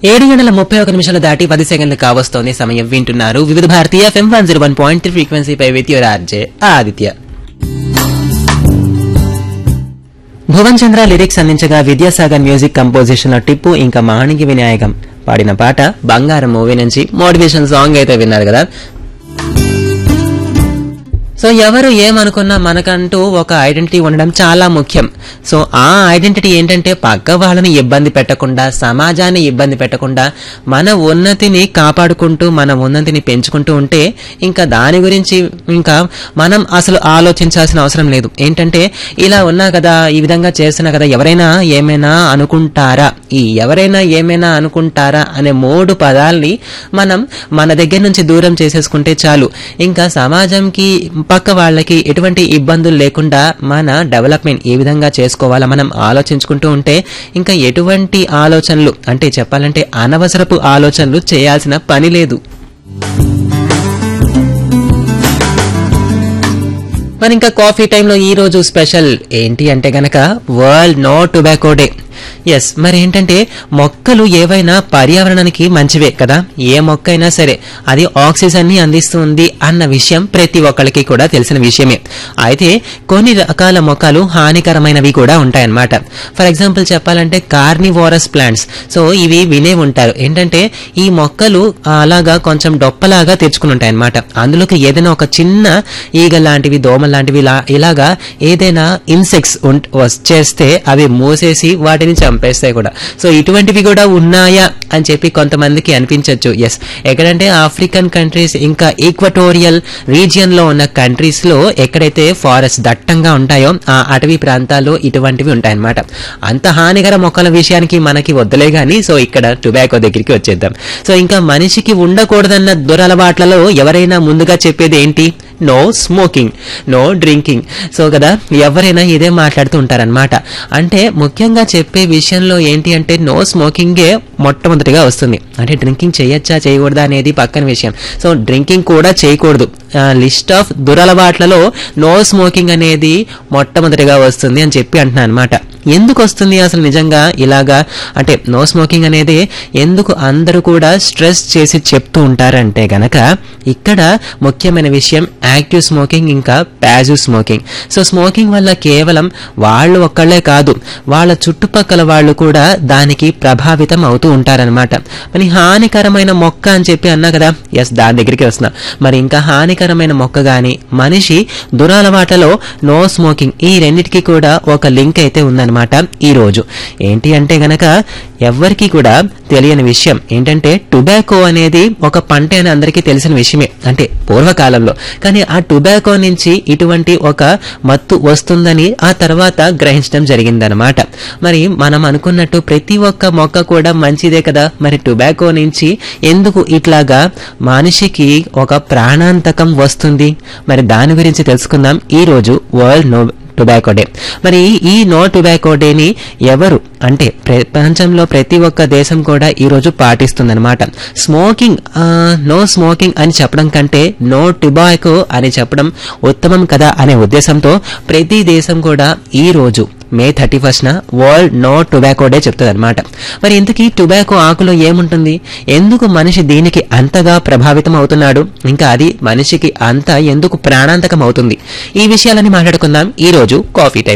ఏడు గంటల ముప్పై ఒక నిమిషాలు దాటి పది సెకండ్లు కావస్తోంది సమయం వింటున్నారు Vividh Bharati FM one zero one point three ఫ్రీక్వెన్సీపై with your RJ Aditya Bhuvan Chandra lyrics అందించగా విద్యాసాగర్ మ్యూజిక్ కంపోజిషన్ లో టిప్పు ఇంకా మాణికి వినాయకం పాడిన పాట బంగారం మూవీ నుంచి మోటివేషన్ సాంగ్ అయితే విన్నారు కదా సో ఎవరు ఏమనుకున్నా మనకంటూ ఒక ఐడెంటిటీ ఉండడం చాలా ముఖ్యం సో ఆ ఐడెంటిటీ ఏంటంటే పక్క వాళ్ళని ఇబ్బంది పెట్టకుండా సమాజాన్ని ఇబ్బంది పెట్టకుండా మన ఉన్నతిని కాపాడుకుంటూ మన ఉన్నతిని పెంచుకుంటూ ఉంటే ఇంకా దాని గురించి ఇంకా మనం అసలు ఆలోచించాల్సిన అవసరం లేదు ఏంటంటే ఇలా ఉన్నా కదా ఈ విధంగా చేస్తున్నా కదా ఎవరైనా ఏమైనా అనుకుంటారా ఈ ఎవరైనా ఏమైనా అనుకుంటారా అనే మూడు పదాల్ని మనం మన దగ్గర నుంచి దూరం చేసేసుకుంటే చాలు ఇంకా సమాజంకి పక్క వాళ్ళకి ఎటువంటి ఇబ్బందులు లేకుండా మన డెవలప్మెంట్ ఏ విధంగా చేసుకోవాలా మనం ఆలోచించుకుంటూ ఉంటే ఇంకా ఎటువంటి ఆలోచనలు అంటే చెప్పాలంటే అనవసరపు ఆలోచనలు చేయాల్సిన పని లేదు మరి ఇంకా కాఫీ టైంలో ఈ రోజు స్పెషల్ ఏంటి అంటే గనక world no tobacco day yes మరి ఏంటంటే మొక్కలు ఏవైనా పర్యావరణానికి మంచివే కదా ఏ మొక్క అయినా సరే అది ఆక్సిజన్ ని అందిస్తుంది అన్న విషయం ప్రతి ఒక్కరికి కూడా తెలిసిన విషయమే అయితే కొన్ని రకాల మొక్కలు హానికరమైనవి కూడా ఉంటాయన్నమాట ఫర్ ఎగ్జాంపుల్ చెప్పాలంటే కార్నివోరస్ ప్లాంట్స్ సో ఇవి వినే ఉంటారు ఏంటంటే ఈ మొక్కలు అలాగా కొంచెం డొప్పలాగా తెచ్చుకుని ఉంటాయి అనమాట అందులోకి ఏదైనా ఒక చిన్న ఈగ లాంటివి దోమ లాంటివి ఇలా- ఇలాగా ఏదైనా ఇన్సెక్ట్స్ వచ్చేస్తే అవి మూసేసి వాటిని చంపేస్తాయి కూడా సో ఇటువంటివి కూడా ఉన్నాయా అని చెప్పి కొంతమందికి అనిపించవచ్చు ఎస్ ఎక్కడంటే ఆఫ్రికన్ కంట్రీస్ ఇంకా ఈక్వటోరియల్ రీజియన్ లో ఉన్న కంట్రీస్ లో ఎక్కడైతే ఫారెస్ట్ దట్టంగా ఉంటాయో ఆ అటవీ ప్రాంతాల్లో ఇటువంటివి ఉంటాయన్నమాట అంత హానికర మొక్కల విషయానికి మనకి వద్దులే గానీ సో ఇక్కడ టొబాకో దగ్గరికి వచ్చేద్దాం సో ఇంకా మనిషికి ఉండకూడదన్న దురలవాట్లలో ఎవరైనా ముందుగా చెప్పేది ఏంటి no smoking no drinking so కదా ఎవరైనా ఇదే మాట్లాడుతూ ఉంటారనమాట అంటే ముఖ్యంగా చెప్పే విషయంలో ఏంటి అంటే నో స్మోకింగే మొట్టమొదటిగా వస్తుంది అంటే డ్రింకింగ్ చేయొచ్చా చేయకూడదా అనేది పక్కన విషయం సో డ్రింకింగ్ కూడా చేయకూడదు లిస్ట్ ఆఫ్ దురలవాట్లలో నో స్మోకింగ్ అనేది మొట్టమొదటిగా వస్తుంది అని చెప్పి అంటున్నాను అనమాట ఎందుకు వస్తుంది అసలు నిజంగా ఇలాగా అంటే నో స్మోకింగ్ అనేది ఎందుకు అందరూ కూడా స్ట్రెస్ చేసి చెప్తూ ఉంటారంటే గనక ఇక్కడ ముఖ్యమైన విషయం యాక్టివ్ స్మోకింగ్ ఇంకా ప్యాజివ్ స్మోకింగ్ సో స్మోకింగ్ వల్ల కేవలం వాళ్ళు ఒక్కళ్ళే కాదు వాళ్ళ చుట్టుపక్కల వాళ్ళు కూడా దానికి ప్రభావితం అవుతూ ఉంటారనమాట మరి హానికరమైన మొక్క అని చెప్పి అన్నా కదా ఎస్ దాని దగ్గరికి వస్తున్నా మరి ఇంకా హానికరమైన మొక్క గాని మనిషి దురలవాట్లలో నో స్మోకింగ్ ఈ రెండిటికి కూడా ఒక లింక్ అయితే ఉందన్నమాట ఈ రోజు ఏంటి అంటే గనక ఎవ్వరికీ కూడా తెలియని విషయం ఏంటంటే టొబాకో అనేది ఒక పంట అని అందరికీ తెలిసిన విషయమే అంటే పూర్వకాలంలో కానీ ఆ టొబాకో నుంచి ఇటువంటి ఒక మత్తు వస్తుందని ఆ తర్వాత గ్రహించడం జరిగిందనమాట మరి మనం అనుకున్నట్టు ప్రతి ఒక్క మొక్క కూడా మంచిదే కదా మరి టొబాకో నుంచి ఎందుకు ఇట్లాగా మనిషికి ఒక ప్రాణాంతకం వస్తుంది మరి దాని గురించి తెలుసుకుందాం ఈ రోజు వరల్డ్ నో టొబాకో డే మరి ఈ నో టొబాకో డేని ఎవరు అంటే ప్రపంచంలో ప్రతి ఒక్క దేశం కూడా ఈ రోజు పాటిస్తుందన్నమాట స్మోకింగ్ ఆ, నో స్మోకింగ్ అని చెప్పడం కంటే నో టొబాకో అని చెప్పడం ఉత్తమం కదా అనే ఉద్దేశంతో ప్రతి దేశం కూడా ఈ రోజు May thirty first world no tobacco day చెప్తుంది అనమాట మరి ఇంతకీ టొబాకో ఆకులో ఏముంటుంది ఎందుకు మనిషి దీనికి అంతగా ప్రభావితం అవుతున్నాడు ఇంకా అది మనిషికి అంత ఎందుకు ప్రాణాంతకం అవుతుంది ఈ విషయాలని మాట్లాడుకుందాం ఈ రోజు కాఫీ టైం